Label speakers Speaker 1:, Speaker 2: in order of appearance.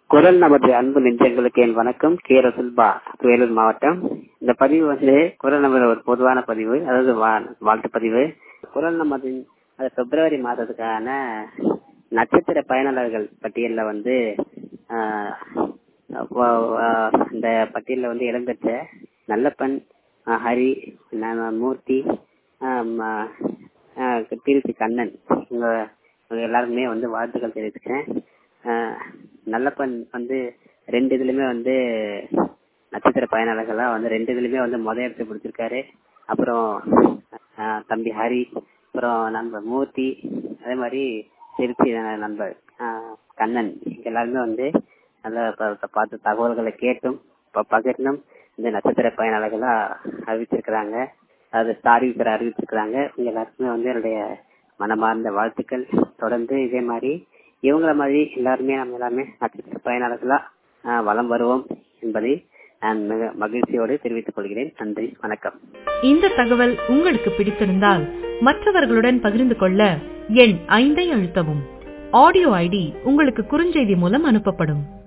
Speaker 1: குரல் நமது அன்பு நெஞ்சங்களுக்கு என் வணக்கம் கே ரசுல்பா வேலூர் மாவட்டம் இந்த பதிவு வந்து குரல் நமது ஒரு பொதுவான பதிவு அதாவது வா- வாழ்த்து பதிவு குரல் நமது அது பிப்ரவரி மாதத்துக்கான நட்சத்திர பயனாளர்கள் பட்டியல்ல வந்து ஆஹ், வ- வ- இந்த பட்டியல்ல வந்து இடம்பெற்ற நல்லப்பன் ஆஹ், ஹரி ந- மூர்த்தி ஆஹ், ம- ஆஹ், திருச்சி கண்ணன் இவங்க இவங்க எல்லாருமே வந்து வாழ்த்துக்கள் தெரிவிச்சுக்கிறேன் ஆஹ், நல்லப்பன் வந்து ரெண்டு இதுலயுமே வந்து நட்சத்திர பயனாளர்களா வந்து ரெண்டு இதுலயுமே வந்து முத இடத்தை பிடிச்சிருக்காரு அப்புறம் ஆஹ், தம்பி ஹரி அப்புறம் நண்பர் மூர்த்தி அதே மாதிரி திருச்சி ந- நண்பர் ஆஹ், கண்ணன் இவங்க எல்லாருமே வந்து நல்ல ப- ப- பார்த்து தகவல்களை கேட்டும் ப- பகிர்ந்தும் இந்த நட்சத்திர பயனாளர்களா அறிவிச்சிருக்கிறாங்க அது அறிவிக்கிற அறிவிச்சிருக்கிறாங்க இவங்க எல்லாருக்குமே வந்து என்னுடைய மனமார்ந்த வாழ்த்துக்கள் தொடர்ந்து இதே மாதிரி இவங்கள மாதிரி எல்லாருமே நம்ம எல்லாருமே நட்சத்திர பயனாளர்களா ஆஹ், வலம் வருவோம் என்பதை நான் மிக மகிழ்ச்சியோடு தெரிவித்துக் கொள்கிறேன் நன்றி வணக்கம்
Speaker 2: இந்த தகவல் உங்களுக்கு பிடித்திருந்தால் மற்றவர்களுடன் பகிர்ந்து கொள்ள எண் ஐந்தை அழுத்தவும் ஆடியோ ஐடி உங்களுக்கு குறுஞ்செய்தி மூலம் அனுப்பப்படும்